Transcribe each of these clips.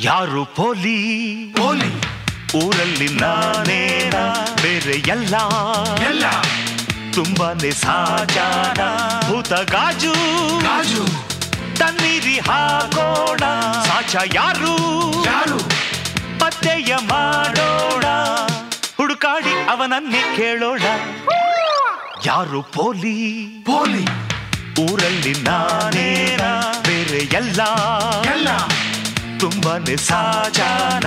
ಯಾರು ಪೋಲಿ ಪೋಲಿ ಊರಲ್ಲಿ ನಾನೇನ ಬೇರೆ ಎಲ್ಲ ಎಲ್ಲ ತುಂಬಾನೇ ಸಾಜಾನ ಭೂತ ಗಾಜು ಗಾಜು ತಣ್ಣೀರಿ ಹಾಕೋಣ ಸಾಚ ಯಾರು ಯಾರು ಪತ್ತೆಯ ಮಾಡೋಣ ಹುಡುಕಾಡಿ ಅವನನ್ನೇ ಕೇಳೋಣ ಯಾರು ಪೋಲಿ ಪೋಲಿ ಊರಲ್ಲಿ ನಾನೇನ ಬೇರೆ ಎಲ್ಲ ಎಲ್ಲ ತುಂಬಾನೇ ಸಾಜಾನ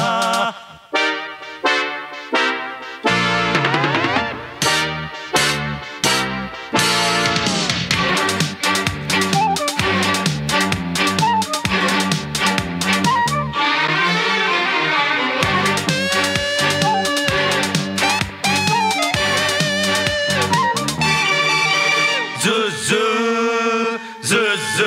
ಜುಜು ಜುಜು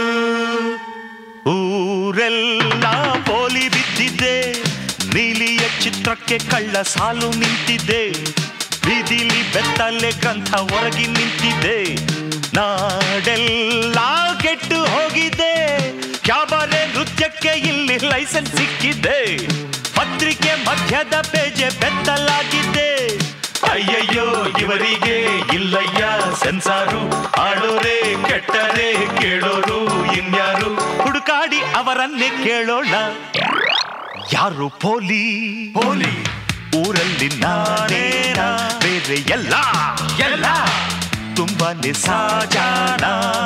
ಊರೆಲ್ಲ ಪೋಲಿ ಬಿದ್ದಿದ್ದೆ ನೀಲಿಯ ಚಿತ್ರಕ್ಕೆ ಕಳ್ಳ ಸಾಲು ನಿಂತಿದ್ದೆ ಬೀದಿಲಿ ಬೆತ್ತಲೆ ಗ್ರಂಥ ಹೊರಗಿ ನಿಂತಿದ್ದೆ ನಾಡೆಲ್ಲ ಕೆಟ್ಟು ಹೋಗಿದ್ದೆ ಕ್ಯಾಬರೆ ನೃತ್ಯಕ್ಕೆ ಇಲ್ಲಿ ಲೈಸೆನ್ಸ್ ಸಿಕ್ಕಿದ್ದೆ ಪತ್ರಿಕೆ ಮಧ್ಯದ ಪೇಜೆ ಬೆತ್ತಲಾಗಿದ್ದೆ ಅಯ್ಯಯ್ಯೋ ಇವರಿಗೆ ಇಲ್ಲಯ್ಯ ಸೆನ್ಸಾರು ಆಡೋರೆ ಕೆಟ್ಟರೆ ಕೇಳೋರು ಇನ್ಯಾರು ಹುಡುಕಾಡಿ ಅವರನ್ನೇ ಕೇಳೋಣ ಯಾರು ಪೋಲಿ ಪೋಲಿ ಊರಲ್ಲಿ ನಾನೇನ ಬೇರೆ ಎಲ್ಲ ಎಲ್ಲ ತುಂಬಾನೇ ಸಾಜಾನ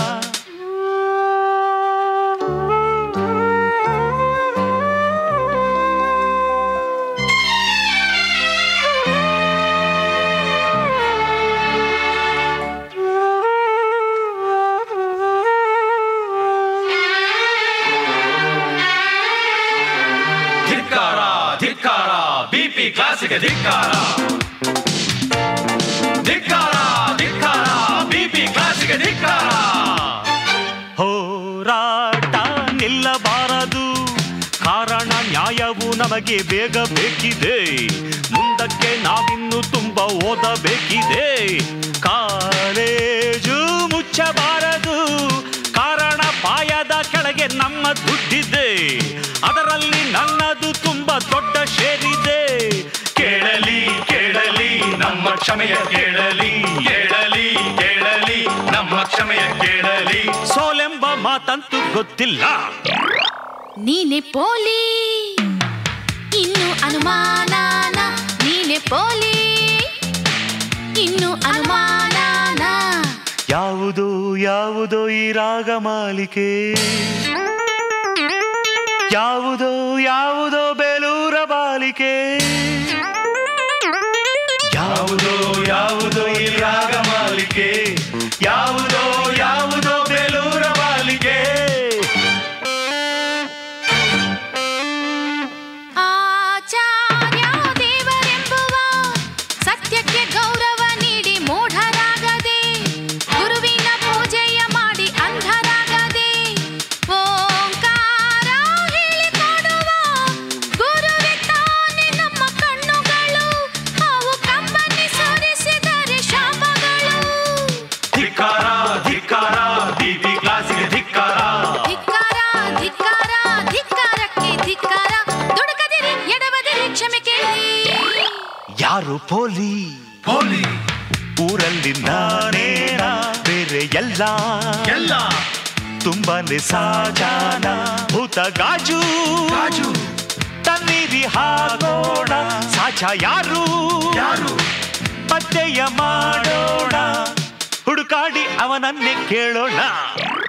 ಧಿಕ್ಕಾರ ಧಿಕ್ಕಾರ ಬಿಪಿ ಕ್ಲಾಸಿಗೆ ಧಿಕ್ಕಾರ ಧಿಕ್ಕಾರ ಧಿಕ್ಕಾರ ಬಿಪಿ ಕ್ಲಾಸಿಗೆ ಧಿಕ್ಕಾರ ಹೋರಾಟ ನಿಲ್ಲಬಾರದು ಕಾರಣ ನ್ಯಾಯವು ನಮಗೆ ಬೇಗ ಬೇಕಿದೆ ಮುಂದಕ್ಕೆ ನಾವಿನ್ನು ತುಂಬ ಓದಬೇಕಿದೆ ಕಾಲೇಜು ಮುಚ್ಚಬಾರದು ಕಾರಣ ಪಾಯದ ಕೆಳಗೆ ನಮ್ಮ ದುಡ್ಡಿದೆ ಅದರಲ್ಲಿ ನನ್ನದು ತುಂಬ ದೊಡ್ಡ ಶೇರಿದೆ ಕೇಳಲಿ ಕೇಳಲಿ ನಮ್ಮ ಕ್ಷಮೆಯ ಕೇಳಲಿ ಕೇಳಲಿ ಕೇಳಲಿ ನಮ್ಮ ಕ್ಷಮೆಯ ಕೇಳಲಿ ಸೋಲೆಂಬ ಮಾತಂತೂ ಗೊತ್ತಿಲ್ಲ ನೀನೆ ಪೋಲಿ ಇನ್ನು ಅನುಮಾನಾನ ನೀನೆ ಪೋಲಿ ಇನ್ನು ಅನುಮಾನಾನ ಯಾವುದೋ ಯಾವುದೋ ಈ ರಾಗ ಮಾಲಿಕೆ ಯಾವುದೋ ಯಾವುದೋ ಬೇಲೂರ ಬಾಲಿಕೆ ಯಾವುದೋ ಯಾವುದೋ ಈ ರಾಗ ಮಾಲಿಕೆ ಯಾವುದೋ ಯಾವುದೋ ಬೇಲೂರ ಬಾಲಿಕೆ ಆಚಾರ್ಯ ದೇವರೆಂಬುವ ಸತ್ಯಕ್ಕೆ ಗೌರವ ನೀಡಿ ಮೂಢರಾಗದೆ ಗುರುವಿನ ಪೂಜೆಯ ಮಾಡಿ ಅಂಧರಾಗದೆ ಓಂಕಾರ ಹೇಳಿಕೊಡುವ ಗುರುವೆ ತಾನೆ ನಮ್ಮ ಕಣ್ಣುಗಳು ಅವು ಕಂಬನಿ ಸುರಿಸಿದರೆ ಶಾಪಗಳು ಧಿಕ್ಕಾರ ಧಿಕ್ಕಾರ ಬಿಪಿ ಕ್ಲಾಸಿಗೆ ಧಿಕ್ಕಾರ ಧಿಕ್ಕಾರ ಧಿಕ್ಕಾರ ಧಿಕ್ಕಾರಕ್ಕೆ ಧಿಕ್ಕಾರ ದುಡುಕದಿರಿ ಎಡಬದಿರಿ ಕ್ಷಮೆ ಕೇಳಿ ಯಾರು ಪೋಲಿ ಪೋಲಿ ಊರಲ್ಲಿ ನಾನೇನ ಬೇರೆ ಎಲ್ಲ ಎಲ್ಲ ತುಂಬಾನೇ ಸಾಜಾನ ಭೂತ ಗಾಜು ಗಾಜು ತಣ್ಣೀರಿ ಹಾಕೋಣ ಸಾಚ ಯಾರು ಯಾರು ಪತ್ತೆಯ ಮಾಡೋಣ ಹುಡುಕಾಡಿ ಅವನನ್ನೇ ಕೇಳೋಣ